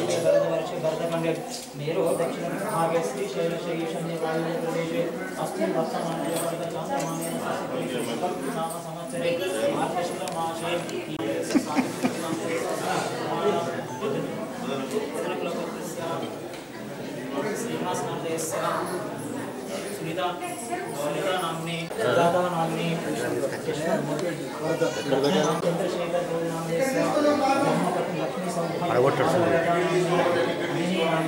समीपे भरतवर्षे भरतखण्डे मेरो दक्षिणभागे श्रीशैलशैलशन्ये वायुप्रदेशे अस्मिन् वर्तमाने वर्तचान्द्रमानेन नाम संवत्सरे मार्गशिरमासे श्रीनिवासनाथस्य सुनीता ललिता नाम्नी राधा नाम्नी चन्द्रशेखर गौरी नामस्य ब्रह्मपत्नी लक्ष्मी सौभाग्य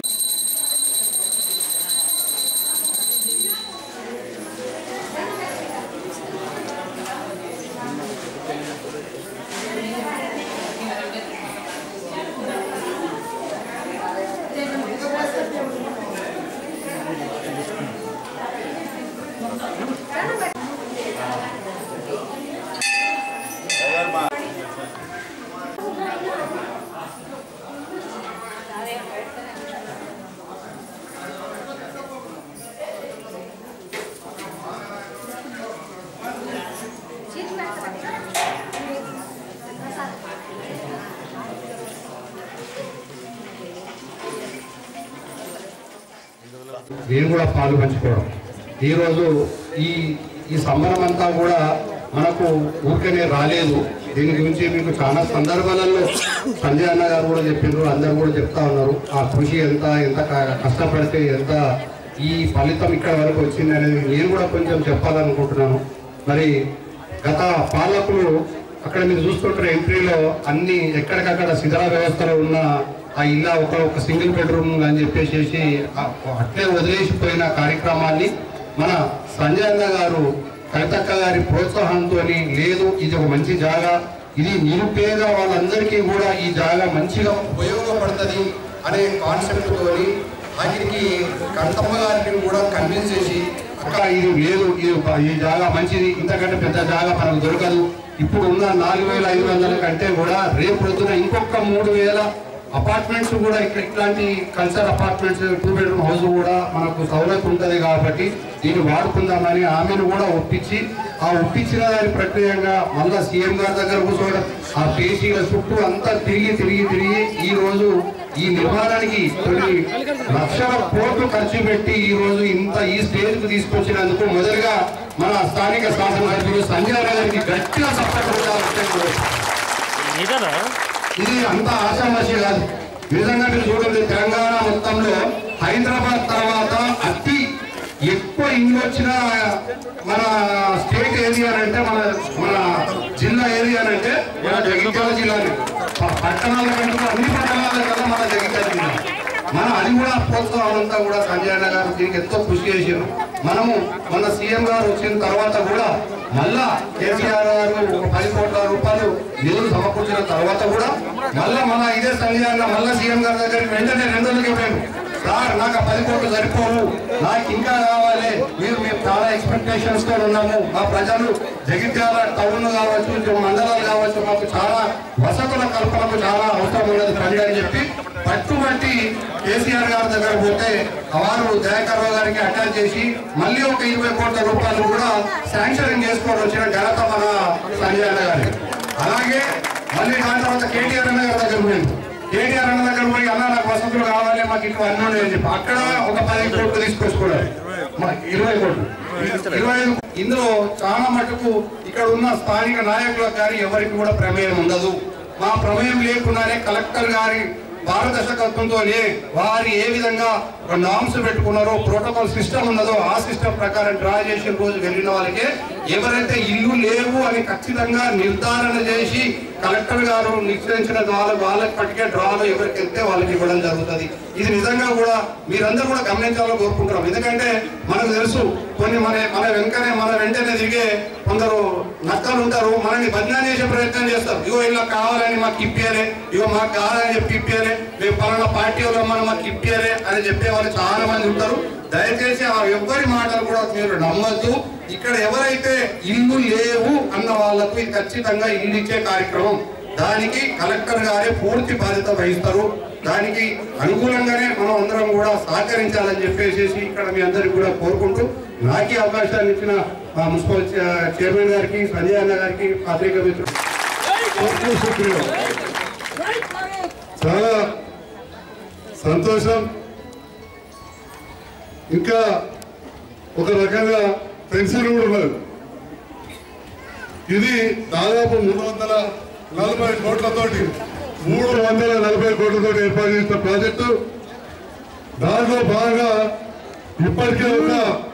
నేను కూడా పాలు పంచుకోవడం ఈరోజు ఈ ఈ సంబరం అంతా కూడా మనకు ఊరికనే రాలేదు దీని గురించి మీకు చాలా సందర్భాలలో సంజయ్ అన్న గారు కూడా చెప్పిండ్రు అందరూ కూడా చెప్తా ఉన్నారు ఆ కృషి ఎంత ఎంత క- కష్టపడితే ఎంత ఈ ఫలితం ఇక్కడ వరకు వచ్చింది అనేది నేను కూడా కొంచెం చెప్పాలనుకుంటున్నాను మరి గత పాలకులు అక్కడ మీరు చూసుకుంటారు ఎంట్రీలో అన్ని ఎక్కడికక్కడ శిథిల వ్యవస్థలో ఉన్న ఆ ఇల్లు ఒక ఒక సింగిల్ బెడ్రూమ్ అని చెప్పేసి ఆ- అట్లే వదిలేసిపోయిన కార్యక్రమాన్ని మన సంజయ్ అన్న గారు కవితక్క గారి ప్రోత్సాహంతో లేదు ఇది ఒక మంచి జాగా ఇది నిరుపేద వాళ్ళందరికీ కూడా ఈ జాగా మంచిగా ఉపయోగపడుతుంది అనే కాన్సెప్ట్ తోని ఆఖరికి కంతమ్మ గారిని కూడా కన్విన్స్ చేసి అక్క ఇది లేదు ఇది ఒక- ఈ జాగా మంచిది ఇంతకంటే పెద్ద జాగా మనకు దొరకదు ఇప్పుడు ఉన్న నాలుగు వేల ఐదు వందల కంటే కూడా రేపు పొద్దున ఇంకొక మూడు వేల అపార్ట్మెంట్స్ కూడా ఇక్కడ ఇట్లాంటి culture apartments two bedroom house కూడా మనకు సౌలభ్యం ఉంటుంది కాబట్టి దీన్ని వాడుకుందామని ఆమెను కూడా ఒప్పించి ఆ ఒప్పించిన దాని ప్రక్రియగా మళ్ళా సీఎం గారి దగ్గర కూర్చోవడం ఆ పేషీల చుట్టూ అంతా తిరిగి తిరిగి తిరిగి ఈ రోజు ఈ నిర్మాణానికి కొన్ని లక్షల కోట్లు ఖర్చు పెట్టి ఈ రోజు ఇంత ఈ స్టేజ్ కు తీసుకొచ్చినందుకు మొదలుగా మన స్థానిక శాసనసభ్యులు సంజయ్ గారికి గట్టిగా సపోర్ట్ ఇది అంత ఆశామాషి కాదు నిజంగా మీరు చూడండి తెలంగాణ మొత్తంలో హైదరాబాద్ తర్వాత అతి ఎక్కువ ఇల్లు వచ్చిన మన స్టేట్ ఏరియా అంటే మన మన జిల్లా ఏరియా అంటే మన జగిత్యాల జిల్లాని ప- పట్టణాల కంటే అన్ని పట్టణాల కన్నా మన జగిత్యాల జిల్లా మన అది కూడా ప్రోత్సాహం అంతా కూడా సంజయ్ అన్న గారు దీనికి ఎంతో కృషి చేశారు మనము మన సీఎం గారు వచ్చిన తర్వాత కూడా మళ్ళా కేసీఆర్ గారు ఒక పది కోట్ల రూపాయలు నిధులు సమకూర్చిన తర్వాత కూడా మళ్ళా మన ఇదే సంజయ్ అన్న మళ్ళా సీఎం గారి దగ్గరికి వెంటనే రెండు రోజులకి పోయాను సార్ నాకు ఆ పది కోట్లు సరిపోవు నాకు ఇంకా కావాలి మీరు మేము చాలా ఎక్స్పెక్టేషన్స్ తో ఉన్నాము మా ప్రజలు జగిత్యాల టౌన్ కావచ్చు ఇటు మండలాలు కావచ్చు మాకు చాలా వసతుల కల్పనకు చాలా అవసరం ఉన్నది రండి అని చెప్పి పట్టుబట్టి కేసీఆర్ గారి దగ్గర పోతే వారు దయాకర్ రావు గారికి అటాచ్ చేసి మళ్ళీ ఒక ఇరవై కోట్ల రూపాయలు కూడా శాంక్షనింగ్ చేసుకొని వచ్చిన ఘనత మన సంజయ్ అన్న గారి అలాగే మళ్ళీ దాని తర్వాత కేటీఆర్ అన్న గారి దగ్గర పోయింది కేటీఆర్ అన్న దగ్గర పోయి అన్న నాకు వసతులు కావాలి మాకు ఇట్లా అన్నీ ఉన్నాయని చెప్పి అక్కడ ఒక పది కోట్లు తీసుకొచ్చుకోవడం మాకు ఇరవై కోట్లు ఇరవై ఐదు ఇందులో చాలా మటుకు ఇక్కడ ఉన్న స్థానిక నాయకులకు కానీ ఎవరికి కూడా ప్రమేయం ఉండదు మా ప్రమేయం లేకుండానే కలెక్టర్ గారి పారదర్శకత్వంతోనే వారు ఏ విధంగా నామ్స్ పెట్టుకున్నారో ప్రోటోకాల్ సిస్టమ్ ఉన్నదో ఆ సిస్టమ్ ప్రకారం డ్రా చేసిన రోజు వెళ్ళిన వాళ్ళకే ఎవరైతే ఇల్లు లేవు అని ఖచ్చితంగా నిర్ధారణ చేసి కలెక్టర్ గారు నిశ్చయించిన ద్వారా వాళ్ళకి పట్టుకే డ్రాలో ఎవరికి వెళ్తే వాళ్ళకి ఇవ్వడం జరుగుతుంది ఇది నిజంగా కూడా మీరందరూ కూడా గమనించాలని కోరుకుంటున్నాం ఎందుకంటే మనకు తెలుసు కొన్ని మన మన వెనకనే మన వెంటనే దిగే కొందరు నక్కలు ఉంటారు మనల్ని బదనాం చేసే ప్రయత్నం చేస్తారు ఇగో ఇలా కావాలని మాకు ఇప్పియాలి ఇగో మాకు కావాలని చెప్పి ఇప్పియాలి మేము పలానా పార్టీ వాళ్ళు మనం మాకు ఇప్పియాలి అని చెప్పే వాళ్ళు చాలా మంది ఉంటారు దయచేసి ఆ ఎవ్వరి మాటలు కూడా మీరు నమ్మద్దు ఇక్కడ ఎవరైతే ఇల్లు లేవు అన్న వాళ్ళకు ఇది ఖచ్చితంగా ఇల్లు ఇచ్చే కార్యక్రమం దానికి కలెక్టర్ గారే పూర్తి బాధ్యత వహిస్తారు దానికి అనుకూలంగానే మనం అందరం కూడా సహకరించాలని చెప్పేసి ఇక్కడ మీ అందరికి కూడా కోరుకుంటూ నాకే అవకాశాన్ని ఇచ్చిన మా మున్సిపల్ చే- చైర్మన్ గారికి సంజయ్ అన్న గారికి పత్రికా మిత్రులు కోర్టు సభ్యులు చాలా సంతోషం ఇంకా ఒక రకంగా పెన్షన్ కూడా ఉన్నది ఇది దాదాపు మూడు వందల నలభై కోట్లతోటి మూడు వందల నలభై కోట్లతోటి ఏర్పాటు చేసిన ప్రాజెక్టు దాంట్లో భాగంగా ఇప్పటికే ఒక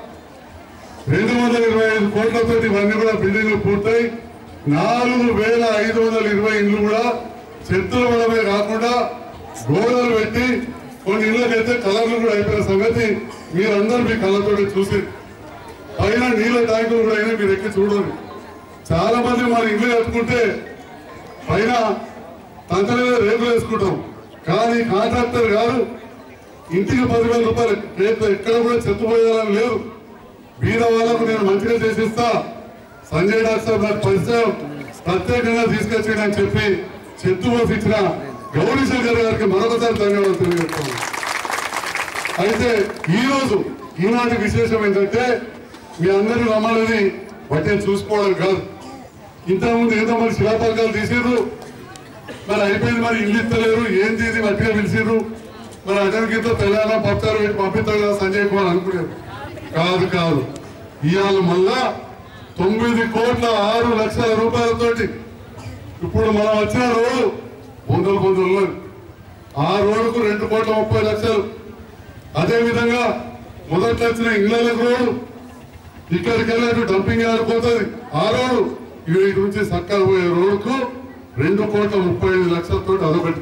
రెండు వందల ఇరవై ఐదు కోట్లతోటి ఇవన్నీ కూడా బిల్డింగ్లు పూర్తయి నాలుగు వేల ఐదు వందల ఇరవై ఇండ్లు కూడా చెత్తులు పడమే కాకుండా గోడలు పెట్టి కొన్ని ఇళ్ళకైతే కలర్లు కూడా అయిపోయిన సంగతి మీరందరూ మీ కళ్ళతో చూసి పైన నీళ్ళ ట్యాంకులు కూడా అయినా మీరు ఎక్కి చూడండి చాలా మంది మన ఇల్లు కట్టుకుంటే పైన తంతల మీద రేకులు వేసుకుంటాం కానీ కాంట్రాక్టర్ గారు ఇంటికి పదివేల రూపాయలు రేపు ఎక్కడ కూడా చెత్తపోయేయాలని లేదు బీద వాళ్ళకు నేను మంచిగా చేసిస్తా సంజయ్ డాక్టర్ నాకు పరిచయం ప్రత్యేకంగా తీసుకొచ్చాడని చెప్పి చెత్తు పోసి ఇచ్చిన గౌరీ శంకర్ గారికి మరొకసారి ధన్యవాదాలు తెలియజేస్తాను అయితే ఈ రోజు ఈనాటి విశేషం ఏంటంటే మీ అందరూ రమ్మని వాటిని చూసుకోవడం కాదు ఇంతకుముందు ఏదో మరి శిలాపలకాలు తీసిర్రు మరి అయిపోయింది మరి ఇల్లు ఇస్తలేరు ఏంది ఇది మట్టిగా పిలిచిర్రు మరి అటెండ్కితో తెలంగాణ పప్పారు పెట్టి పంపిస్తారు కదా సంజయ్ కుమార్ అనుకునేది కాదు కాదు ఇవాళ మళ్ళా తొమ్మిది కోట్ల ఆరు లక్షల రూపాయలతోటి ఇప్పుడు మనం వచ్చిన రోడ్డు బొందలు బొందలు ఉన్నది. ఆ రోడ్డుకు రెండు కోట్ల ముప్పై లక్షలు అదే విధంగా మొదట్లో వచ్చిన ఇంగ్లాండ్ రోడ్డు ఇక్కడికి వెళ్ళి డంపింగ్ యార్డ్ పోతుంది ఆ రోడ్డు ఇక్కడి నుంచి సక్కలు పోయే రోడ్డుకు రెండు కోట్ల ముప్పై ఐదు లక్షలతో అదొకటి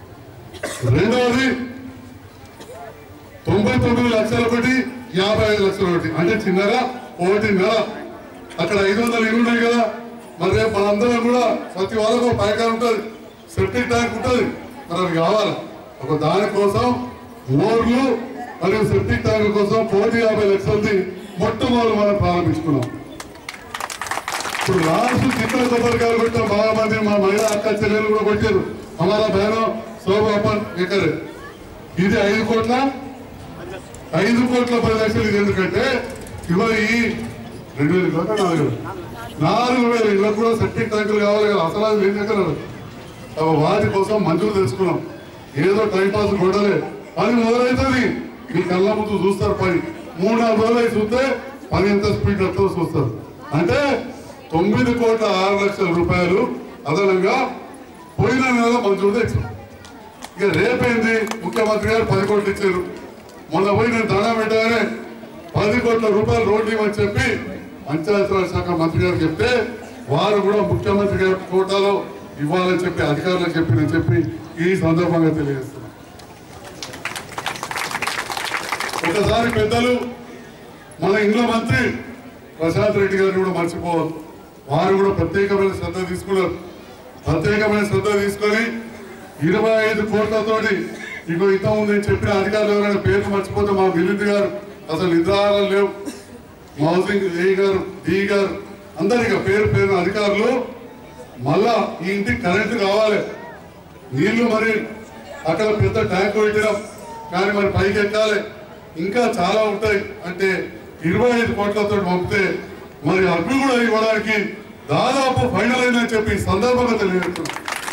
రెండవది తొంభై తొమ్మిది లక్షల ఒకటి యాభై ఐదు లక్షల ఒకటి అంటే చిన్నగా ఒకటిన్నర అక్కడ ఐదు వందలు ఇల్లు ఉన్నాయి కదా మరి రేపు మనందరం కూడా ప్రతి వాళ్ళకు ఒక పైకాన్ ఉంటుంది సెప్టిక్ ట్యాంక్ ఉంటుంది మరి అది కావాలి ఒక దానికోసం మోర్లు మరియు సెప్టిక్ ట్యాంక్ కోసం కోటి యాభై లక్షలది మొట్టమొదటి మనం ప్రారంభించుకున్నాం ఇప్పుడు లాస్ట్ చిత్ర కొబ్బరికాయలు కొట్టిన బాగా మంది మా మహిళా అక్క చెల్లెలు కూడా కొట్టారు అమరా బహనో శోభాపన్ ఎకరే ఇది ఐదు కోట్ల ఐదు కోట్ల పది లక్షలు ఇది ఎందుకంటే ఇవాళ ఈ రెండు వేల కోట్ల నాలుగు వేలు. నాలుగు వేల ఇళ్ళకు కూడా సెప్టిక్ ట్యాంకులు కావాలి కదా అసలు అది లేని దగ్గర అవి వాటి కోసం మంజూరు తెచ్చుకున్నాం ఏదో టైం పాస్ కొడలే పని మొదలవుతుంది మీ కళ్ళ ముందు చూస్తారు పని మూడు నాలుగు రోజులు అయి చూస్తే పని ఎంత స్పీడ్ వస్తుందో చూస్తారు అంటే తొమ్మిది కోట్ల ఆరు లక్షల రూపాయలు అదనంగా పోయిన నెల మంజూరు తెచ్చాం ఇక రేపేంది ముఖ్యమంత్రి గారు పది కోట్లు ఇచ్చారు మొన్న పోయి నేను దండం పెట్టగానే పది కోట్ల రూపాయలు రోడ్లు ఇవ్వని చెప్పి పంచాయతీరాజ్ శాఖ మంత్రి గారు చెప్తే వారు కూడా ముఖ్యమంత్రి గారి కోటాలో ఇవ్వాలని చెప్పి అధికారులకు చెప్పి నేను చెప్పి ఈ సందర్భంగా తెలియజేస్తున్నాను ఒకసారి పెద్దలు మన ఇంట్లో మంత్రి ప్రశాంత్ రెడ్డి గారిని కూడా మర్చిపోవాలి వారు కూడా ప్రత్యేకమైన శ్రద్ధ తీసుకున్నారు ప్రత్యేకమైన శ్రద్ధ తీసుకొని ఇరవై ఐదు కోట్లతోటి ఇగో ఇంత ఉంది అని చెప్పిన అధికారులు ఎవరైనా పేర్లు మర్చిపోతే మా మిలింద్ గారు అసలు నిద్రాహారాలు లేవు మా హౌసింగ్ ఏ గారు డి గారు అందరికీ పేరు పేరు అధికారులు మళ్ళా ఈ ఇంటికి కరెంటు కావాలి నీళ్లు మరి అక్కడ పెద్ద ట్యాంక్ పెట్టినాం కానీ మరి పైకి ఎక్కాలి ఇంకా చాలా ఉంటాయి అంటే ఇరవై ఐదు కోట్లతో పంపితే మరి అవి కూడా ఇవ్వడానికి దాదాపు ఫైనల్ అయిందని చెప్పి ఈ సందర్భంగా తెలియజేస్తున్నాం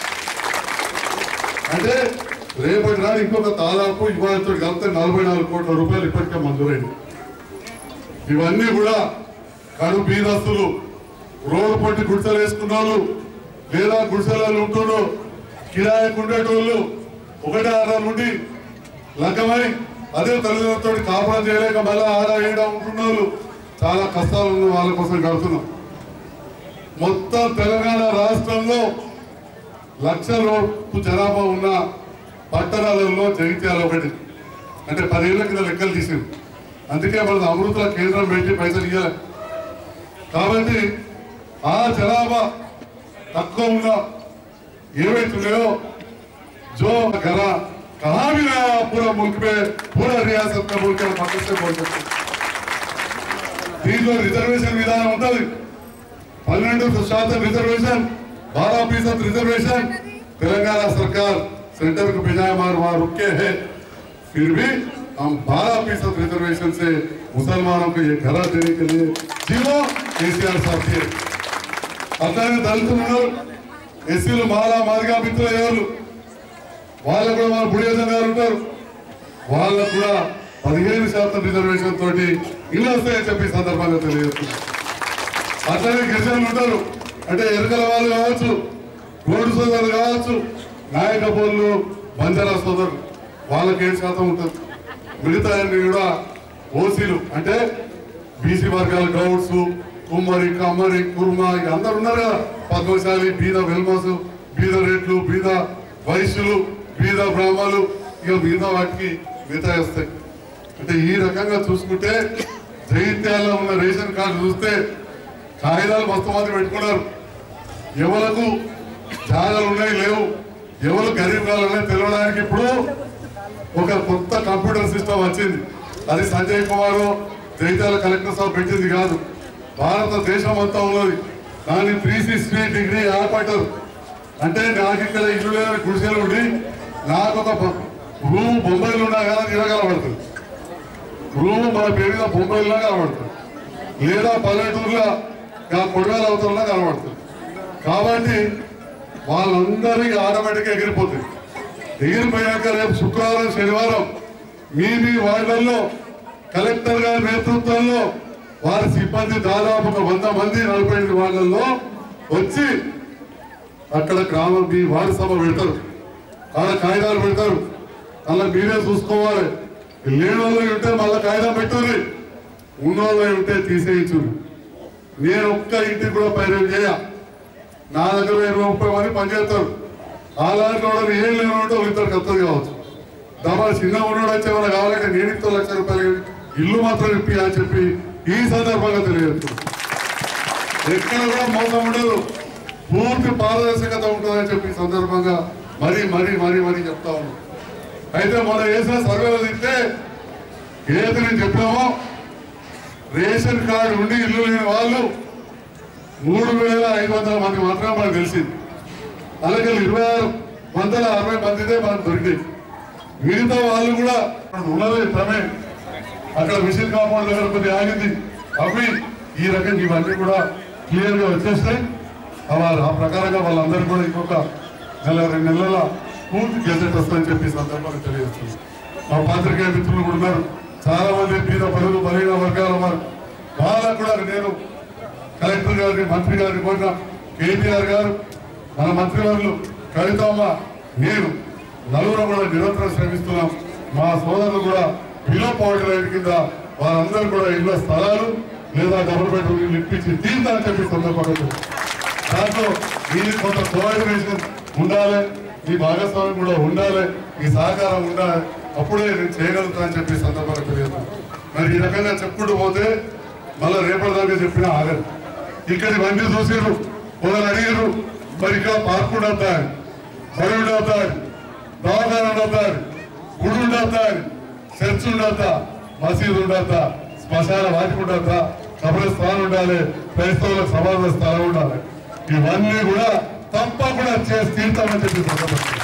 అంటే రేపటి నాడు ఇంకొక దాదాపు ఇవాళతో కలిపితే నలభై నాలుగు కోట్ల రూపాయలు ఇప్పటికే మంజూరైంది ఇవన్నీ కూడా కడు బీదస్తులు రోడ్డు పొట్టి గుడిసెలు వేసుకున్న వాళ్ళు లేదా గుడిసెలలో ఉంటున్నారు కిరాయికి ఉండేటోళ్ళు ఒకటే ఆధార నుండి లగ్గమై అదే తల్లిదండ్రులతో కాపురం చేయలేక మళ్ళీ ఆడా ఏడా ఉంటున్న వాళ్ళు చాలా కష్టాలు ఉన్న వాళ్ళ కోసం కడుతున్నాం మొత్తం తెలంగాణ రాష్ట్రంలో లక్ష లోపు జనాభా ఉన్న పట్టణాలలో జగిత్యాల ఒకటి అంటే పదేళ్ల కింద లెక్కలు తీసింది అందుకే మన అమృత కేంద్రం పెట్టి పైసలు ఇవ్వాలి కాబట్టి ఆ జనాభా తక్కువ ఉన్న ఏవైతున్నాయో जो करा कहा भी रहा पूरा मुल्क में पूरा रियासत का मुल्क है पक्के से बोल सकते हैं। దీంట్లో రిజర్వేషన్ విధానం ఉంటుంది పన్నెండు శాతం రిజర్వేషన్ बारह फीसद रिजर्वेशन तेलंगाना सरकार सेंटर को बिना मार वहां रुके हैं फिर भी हम बारह फीसद रिजर्वेशन से मुसलमानों को ये घरा देने के लिए जीरो केसीआर साहब थे అట్లానే దళితులు ఉన్నారు ఎస్సీలు మాలా మాదిగా మిత్రులు ఎవరు వాళ్ళు కూడా మన బుడియజన్ గారు ఉంటారు వాళ్ళకు కూడా పదిహేను శాతం రిజర్వేషన్ తోటి ఇల్లు వస్తాయని చెప్పి ఈ సందర్భంగా తెలియజేస్తున్నారు అట్లనే గిరిజనులు ఉంటారు అంటే ఎరుకల వాళ్ళు కావచ్చు గోడు సోదరులు కావచ్చు నాయకపోళ్ళు బంజారా సోదరులు వాళ్ళకి ఏడు శాతం ఉంటుంది మిగతా అన్ని కూడా ఓసీలు అంటే బీసీ వర్గాల గౌడ్స్ కుమ్మరి కమ్మరి కుర్మ ఇక అందరు ఉన్నారు కదా పద్మశాలి బీద వెల్మోసు బీద రెడ్లు బీద వైశ్యులు బీద బ్రాహ్మణులు ఇక మిగతా వాటికి మిగతా వస్తాయి అంటే ఈ రకంగా చూసుకుంటే జైత్యాల్లో ఉన్న రేషన్ కార్డు చూస్తే కాగితాలు మొత్తం మంది పెట్టుకున్నారు ఎవరకు జాగాలు ఉన్నాయి లేవు ఎవరు గరీబ్ కావాలనే తెలియడానికి ఇప్పుడు ఒక కొత్త కంప్యూటర్ సిస్టమ్ వచ్చింది అది సంజయ్ కుమార్ జైతాల కలెక్టర్ సాబ్ పెట్టింది కాదు భారతదేశం అంతా ఉన్నది దాన్ని త్రీ సిక్స్టీ డిగ్రీ ఆపటర్ అంటే నాకు ఇక్కడ ఇల్లు లేని గుడిసెలు ఉండి నాకు ఒక బ- రూమ్ బొంబాయిలు ఉన్నా కానీ తిరగలబడుతుంది రూమ్ మన పేరు మీద బొంబాయిలో కనబడుతుంది లేదా పల్లెటూరులో కొడవేల అవతలలో కనబడుతుంది కాబట్టి వాళ్ళందరికీ ఆటోమేటిక్గా ఎగిరిపోతుంది ఎగిరిపోయాక రేపు శుక్రవారం శనివారం మీ మీ వార్డులలో కలెక్టర్ గారి నేతృత్వంలో వారి సిబ్బంది దాదాపు ఒక వంద మంది నలభై ఐదు వార్డులలో వచ్చి అక్కడ గ్రామం మీ వార్డు సభ పెడతారు ఆడ కాగితాలు పెడతారు అలా మీరే చూసుకోవాలి లేని వాళ్ళు ఉంటే మళ్ళీ కాగితం పెట్టుర్రి ఉన్నోళ్ళు ఉంటే తీసేయచ్చు నేను ఒక్క ఇంటికి కూడా పైన చేయ నా దగ్గర ఇరవై ముప్పై మంది పనిచేస్తారు అలాంటి వాడు ఏం లేని ఉంటే ఇద్దరు కత్తది కావచ్చు డబ్బా చిన్న ఉన్నాడు వచ్చే వాళ్ళు కావాలంటే నేను ఇస్తా లక్ష రూపాయలు ఇల్లు మాత్రం ఇప్పి అని చెప్పి ఈ సందర్భంగా తెలియజేస్తున్నాను ఎక్కడ కూడా మోసం ఉండదు పూర్తి పారదర్శకత ఉంటుందని చెప్పి ఈ సందర్భంగా మరీ మరీ మరీ మరీ చెప్తా ఉన్నాం అయితే మన వేసిన సర్వేలో తింటే ఏదైతే నేను చెప్పామో రేషన్ కార్డు ఉండి ఇల్లు లేని వాళ్ళు మూడు వేల ఐదు వందల మంది మాత్రమే మనకు తెలిసింది అలాగే ఇరవై ఆరు వందల అరవై మందిదే మనకు దొరికింది మిగతా వాళ్ళు కూడా ఉన్నది తమే అక్కడ మిషన్ కాంపౌండ్ దగ్గర కొద్ది ఆగింది అవి ఈ రకంగా ఇవన్నీ కూడా క్లియర్ గా వచ్చేస్తాయి అవ- ఆ ప్రకారంగా వాళ్ళందరూ కూడా ఇంకొక నెల రెండు నెలల పూర్తి గెజెట్ వస్తుందని చెప్పి ఈ సందర్భంగా తెలియజేస్తుంది మా పాత్రికేయ మిత్రులు కూడా ఉన్నారు చాలా మంది మీద పనులు బలహీన వర్గాల వారు వాళ్ళకు కూడా నేను కలెక్టర్ గారిని మంత్రి గారిని కోరిన కేటీఆర్ గారు మన మంత్రివర్యులు కవితమ్మ నేను నలుగురు కూడా నిరంతరం శ్రమిస్తున్నాం మా సోదరులు కూడా బిలో పవర్టీ లైన్ కింద వారందరూ కూడా ఇళ్ళ స్థలాలు లేదా డబుల్ బెడ్రూమ్ ఇల్లు ఇప్పించి తీర్థని చెప్పి సందర్భంగా దాంట్లో మీ కొంత కోఆర్డినేషన్ ఉండాలి మీ భాగస్వామ్యం కూడా ఉండాలి మీ సహకారం ఉండాలి అప్పుడే నేను చేయగలుగుతా అని చెప్పి సందర్భంగా తెలియదు మరి ఈ రకంగా చెప్పుకుంటూ పోతే మళ్ళీ రేపటి దాకా చెప్పినా ఆగదు ఇక్కడి మంది చూసిర్రు ఒకరు అడిగారు మరి ఇక్కడ పార్కు ఉండొద్దాని బడి ఉండొద్దాని దవాఖాన ఉండొద్దాని గుడి ఉండొద్దాని చర్చ్ ఉండొద్దా మసీదు ఉండొద్దా శ్మశాన వాటికి ఉండొద్దా కబ్రస్థానం ఉండాలి క్రైస్తవులకు సమాజ స్థలం ఉండాలి ఇవన్నీ కూడా తప్పకుండా చేసి తీర్థమని చెప్పి సందర్భంగా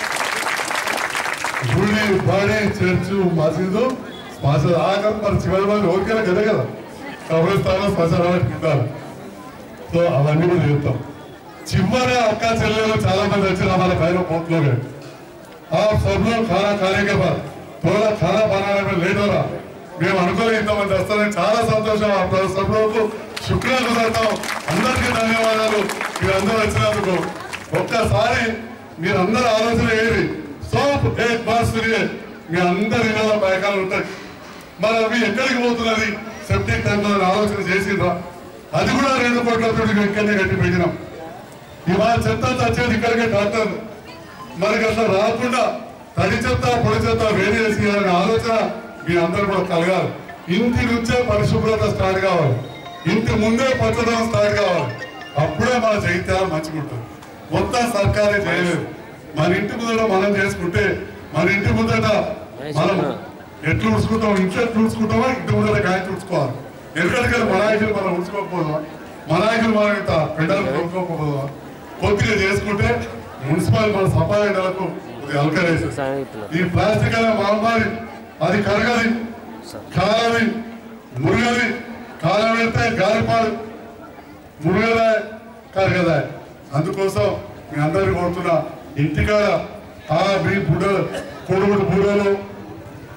గుడి బడి చర్చ్ మసీదు శ్మశాన ఆఖరి మరి చివరి మంది ఓకేలా కదా కదా కబ్రస్థానం శ్మశానాలకు ఉండాలి సో అవన్నీ కూడా చెప్తాం చివరి అక్క చెల్లెలు చాలా మంది వచ్చిన మన పైన పోట్లో आप सब लोग खाना खाने के बाद थोड़ा खाना बनाने में लेट हो रहा మేము అనుకోలే ఇంతమంది వస్తారని చాలా సంతోషం ఆ సభ లోపు శుక్రాలు కుదరతాం అందరికీ ధన్యవాదాలు మీరందరూ వచ్చినందుకు ఒక్కసారి మీరందరూ ఆలోచన ఏది సోప్ ఏక్ బాస్ మీ అందరి ఇళ్ళ పథకాలు ఉంటాయి మరి అవి ఎక్కడికి పోతున్నది సెప్టిక్ ట్యాంక్ ఆలోచన చేసిండ్రా అది కూడా రెండు కోట్లతో ఇక్కడనే కట్టి పెట్టినాం ఇవాళ చెత్త వచ్చేది ఇక్కడికే డాక్టర్ మరి అట్లా రాకుండా తడి చెత్త పొడి చెత్త వేరు చేసి అనే ఆలోచన మీ అందరూ కూడా కలగాలి ఇంటి నుంచే పరిశుభ్రత స్టార్ట్ కావాలి ఇంటి ముందే పచ్చదనం స్టార్ట్ కావాలి అప్పుడే మన చైత్యాలు మంచిగా ఉంటుంది మొత్తం సర్కారే చేయలేదు మన ఇంటి ముందర మనం చేసుకుంటే మన ఇంటి ముందట మనం ఎట్లు ఉడుచుకుంటాం ఇంట్లో ఎట్లు ఉడుచుకుంటామో ఇంటి ముందర గాయ తుడుచుకోవాలి ఎక్కడికైనా మనాయికులు మనం ఉంచుకోకపోదాం మనాయికులు మనం ఇంత పెండలు కొనుక్కోకపోదాం కొద్దిగా చేసుకుంటే మున్సిపల్ మన సఫాయి నెలకు కొద్దిగా అలకరేసి ఈ ప్లాస్టిక్ అనే మహమ్మారి అది కరగది కాలది మురుగది కాలం వెళ్తే గాలిపాడు మురుగదా కరగదా అందుకోసం మీ అందరికీ కోరుతున్నా ఇంటికాడ ఆ మీ బుడ కొడుగుడు బుడలు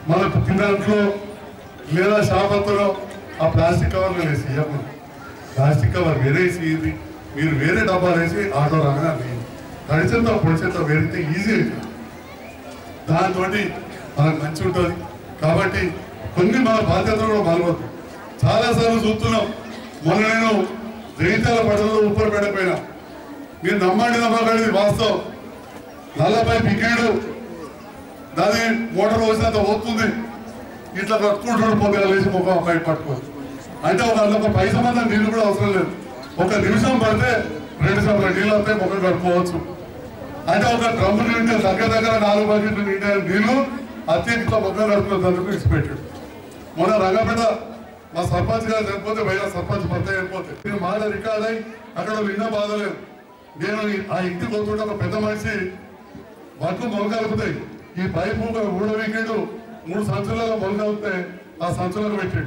మనకు తినట్లో లేదా షాపత్తులో ఆ ప్లాస్టిక్ కవర్లు వేసి ఇవ్వకూడదు ప్లాస్టిక్ కవర్ వేరేసి ఇది మీరు వేరే డబ్బాలు వేసి ఆటో రాగా తడిచేత పొడిచేత వేరితే ఈజీ అవుతుంది దాంతో మనకు మంచి ఉంటుంది కాబట్టి కొన్ని మన బాధ్యతలు కూడా పాల్గొద్దు చాలాసార్లు చూస్తున్నాం మొన్న నేను జగిత్యాల పట్టణంలో ఉప్పర్ పెట్టకపోయినా మీరు నమ్మండి నమ్మకండి వాస్తవం నల్లపై పికేడు దాని మోటార్ వచ్చినంత పోతుంది ఇట్లా కట్టుకుంటాడు పొద్దుగా లేచి ముఖం పై పట్టుకో అంటే ఒక ఒక పైసా మంది నీళ్ళు కూడా అవసరం లేదు ఒక నిమిషం పడితే రెండు సంవత్సరాల నీళ్ళు వస్తే ముఖం కట్టుకోవచ్చు అంటే ఒక డ్రమ్ము నింటే దగ్గర దగ్గర నాలుగు బకెట్లు నిండే నీళ్లు అత్యంత ముఖం కడుపుతున్నందుకు ఇచ్చిపెట్టాడు మొన్న రంగపేట మా సర్పంచ్ గారు చనిపోతే బయట సర్పంచ్ భర్త చనిపోతే నేను మాట రికార్డ్ అయి అక్కడ నిన్న బాధలేదు నేను ఈ- ఆ ఇంటికి పోతుంటే ఒక పెద్ద మనిషి బట్లు మొలకలుపుతాయి ఈ పైపు ఊడవీకేడు మూడు సంచులలో మొలకలిపితే ఆ సంచులకు పెట్టాడు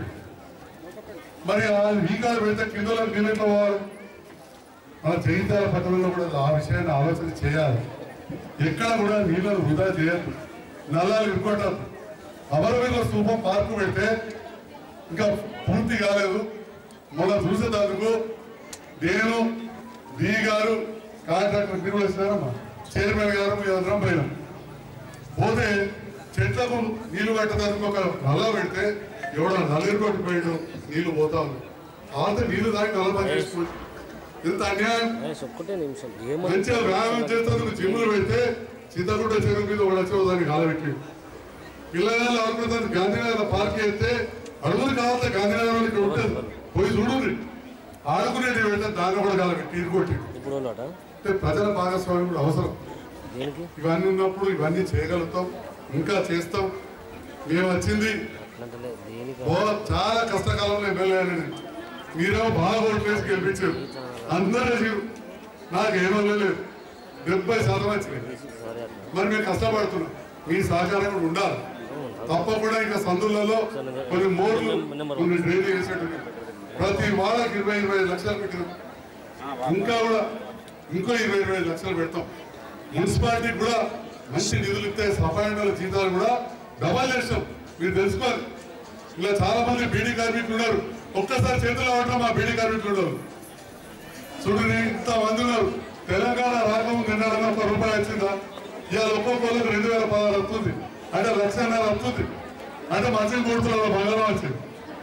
మరి ఆ వీకాలు పెడితే కిందలో నీళ్ళు ఎట్లా పోవాలి మన జయింతాల పట్టణంలో కూడా ఆ విషయాన్ని ఆలోచన చేయాలి ఎక్కడ కూడా నీళ్ళను వృధా చేయద్దు నల్లాలు ఇరుకోవటం అమరవీరుల స్థూపం పార్కు పెడితే ఇంకా పూర్తి కాలేదు మొన్న చూసేందుకు నేను డి గారు కాంట్రాక్టర్ మీరు కూడా వచ్చినారమ్మా చైర్మన్ గారు మీ అందరం పోయినాం పోతే చెట్లకు నీళ్లు పెట్టడానికి ఒక నల్ల పెడితే ఎవడో నల్లేరు కొట్టిపోయాడు నీళ్లు పోతా ఉంది అంత నీళ్లు తాగి నల్ల పని చేసుకోవచ్చు ఇంత అన్యాయం ఒక్కటే నిమిషం ఏమో మంచిగా వ్యాయామం చేసేందుకు జిమ్ములు పెడితే చింతకుంట చెరువు మీద ఒకటి వచ్చి దాన్ని కాలబెట్టి పిల్లగాళ్ళు అనుకున్నదాన్ని గాంధీనగర్ పార్క్ అయితే అడుగులు కావాలి గాంధీనగర్ ఇక్కడ ఉంటుంది పోయి చూడండి ఆడుకునేటి పెడితే దాన్ని కూడా కాలబెట్టి ఇది కొట్టి ఇప్పుడు ఉన్నట అంటే ప్రజల భాగస్వామ్యం కూడా అవసరం దేనికి ఇవన్నీ ఉన్నప్పుడు ఇవన్నీ చేయగలుగుతాం ఇంకా చేస్తాం మేము వచ్చింది అట్లంటలే దేనికి ఓ చాలా కష్టకాలంలో ఎమ్మెల్యే అనేది మీరేమో బాగా ఓట్లు వేసి గెలిపించారు అందరూ చేరు నాకు ఏమో లేదు డెబ్బై శాతం వచ్చినాయి సరే అట్లా మరి మేము కష్టపడుతున్నాం మీ సహకారం కూడా ఉండాలి తప్పకుండా ఇంకా సందులలో కొన్ని మోర్లు కొన్ని డ్రైనేజ్ వేసేట్టు ప్రతి వాళ్ళకి ఇరవై ఇరవై ఐదు లక్షలు పెట్టినాం ఇంకా కూడా ఇంకో ఇరవై ఇరవై ఐదు లక్షలు పెడతాం మున్సిపాలిటీకి కూడా మంచి నిధులు ఇస్తే సఫాయి వాళ్ళ జీతాలు కూడా డబల్ చేస్తాం మీరు తెలుసుకోవాలి ఇలా చాలా మంది బీడీ కార్మికులు ఉన్నారు ఒక్కసారి చేతులు అవటం మా బీడీ కార్మికులు ఉన్నారు చూడండి ఇంత మంది ఉన్నారు తెలంగాణ రాకముందు నిన్న ఒక రూపాయి వచ్చిందా ఇవాళ ఒక్కొక్కరికి రెండు వేల పదహారు వస్తుంది అంటే లక్షన్నర వస్తుంది అంటే మంచి కొడుతున్నారు బంగారం వచ్చింది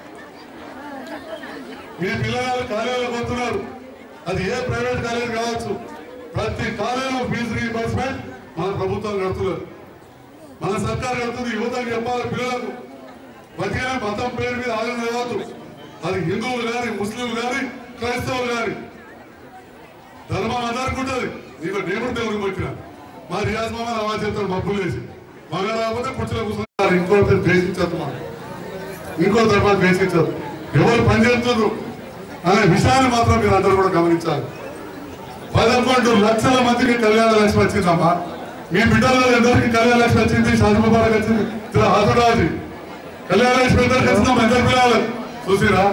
మీ పిల్లలు కాలేజీలో పోతున్నారు అది ఏ ప్రైవేట్ కాలేజ్ కావచ్చు ప్రతి కాలేజీలో ఫీజు రీఎంబర్స్మెంట్ మన ప్రభుత్వం కడుతున్నారు మన సర్కార్ కడుతుంది యువతకు చెప్పాలి పిల్లలకు బతికిన మతం పేరు మీద ఆలోచన కావద్దు అది హిందువులు కానీ ముస్లింలు కానీ క్రైస్తవులు కానీ ధర్మం అందరికి ఉంటుంది నీకు దేవుడు దేవుడికి పెట్టిన మా రియాజ్ మామ రవా చేస్తాడు మబ్బులు వేసి మగ రాకపోతే కుర్చీలో కూర్చున్నారు ఇంకో ద్వేషించద్దు మనం ఇంకో ధర్మాన్ని ద్వేషించదు ఎవరు పనిచేస్తున్నారు అనే విషయాన్ని మాత్రం మీరు అందరూ కూడా గమనించాలి పదకొండు లక్షల మందికి కళ్యాణ లక్ష్మి వచ్చిందమ్మా మీ బిడ్డల్లో ఎందరికి కళ్యాణ లక్ష్మి వచ్చింది షాజముబారక్ వచ్చింది ఇలా హాజరాజు కళ్యాణ లక్ష్మి ఎందరికి వచ్చిందా ఇద్దరు పిల్లలు చూసిరా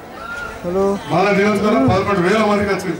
మన నియోజకవర్గం పదకొండు వేల మందికి వచ్చింది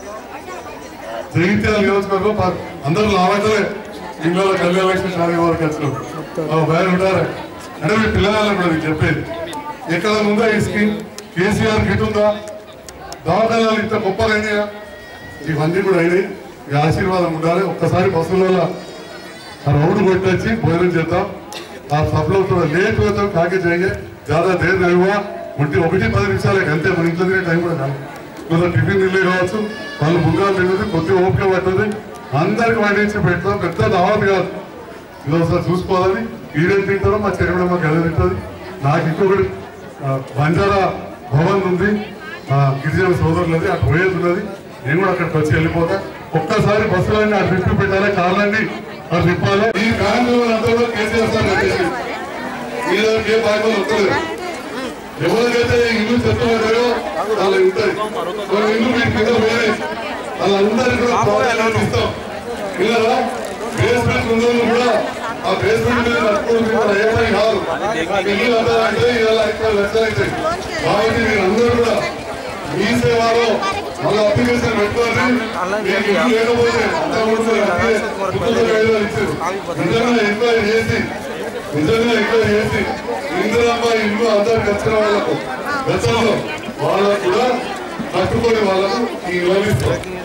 జగిత్యాల నియోజకవర్గం ప- అందరూ లాభంటలే ఇంట్లో కళ్యాణ లక్ష్మి షాదీ వరకు వచ్చినాం ఓ బయట ఉంటారు అంటే మీ పిల్లగాళ్ళని కూడా మీకు చెప్పేది ఎక్కడ ఉందా ఈ స్కీమ్ కేసీఆర్ కిట్ ఉందా దవాఖానాలు ఇంత గొప్పగా అయినాయా ఇవన్నీ కూడా అయినాయి మీ ఆశీర్వాదం ఉండాలి ఒక్కసారి బస్సులలో ఆ రౌండ్ కొట్టొచ్చి భోజనం చేద్దాం ఆ సభలో కూడా లేట్ అవుతాం కాకి చేయ జాదా దేర్ నవ్వా ఉంటే ఒకటి పది నిమిషాలే అంతే మన ఇంట్లో తినే టైం కూడా కాదు కొంత టిఫిన్ తినలే కావచ్చు వాళ్ళు బుగ్గాలు తిన్నది కొద్దిగా ఓపిక పట్టదు అందరికి వడ్డించి పెడతాం పెద్ద దావత్ కాదు ఇది ఒకసారి చూసుకోవాలని ఈడేం తింటారో మా చెరువులో మాకు ఎలా తింటుంది నాకు ఇంకొకటి ఆ, బంజారా భవన్ ఉంది ఆ, గిరిజన సోదరులది అక్కడ పోయేది ఉన్నది నేను కూడా అక్కడికి వచ్చి వెళ్ళిపోతా ఒక్కసారి బస్సులన్నీ ఆ ట్రిప్ పెట్టాలి కార్లన్నీ ఆ తిప్పాలి ఈ కార్యక్రమం అంతా కూడా కేసీఆర్ సార్ కట్టేసి ఈ రోజు ఏ బాధ్యత వస్తలేదు ఎవరికైతే ఇల్లు చెప్తున్నారో వాళ్ళు ఉంటాయి వాళ్ళ ఇల్లు మీకు కింద వేరే వాళ్ళందరికీ కూడా ప్రాధాన్యత ఇస్తాం ఇలా బేస్మెంట్ ఉన్నోళ్ళు కూడా ఆ బేస్మెంట్ మీద కట్టుకోవడం ఏ పని కాదు ఇల్లు అంటారంటే ఇలా ఎక్కువ లక్షలు అవుతాయి కాబట్టి మీరు అందరూ కూడా మీ సేవలో మళ్ళీ అప్లికేషన్ పెట్టుకోండి మీకు ఇల్లు లేకపోతే అంతా కూడా ఇచ్చారు నిజంగా ఎంక్వైరీ చేసి నిజంగా ఎంక్వైరీ చేసి ఇందిరమ్మ ఇల్లు అందరు కచ్చిన వాళ్ళకు గతంలో వాళ్ళకు కూడా కట్టుకొని వాళ్ళకు ఈ లోన్ ఇస్తాం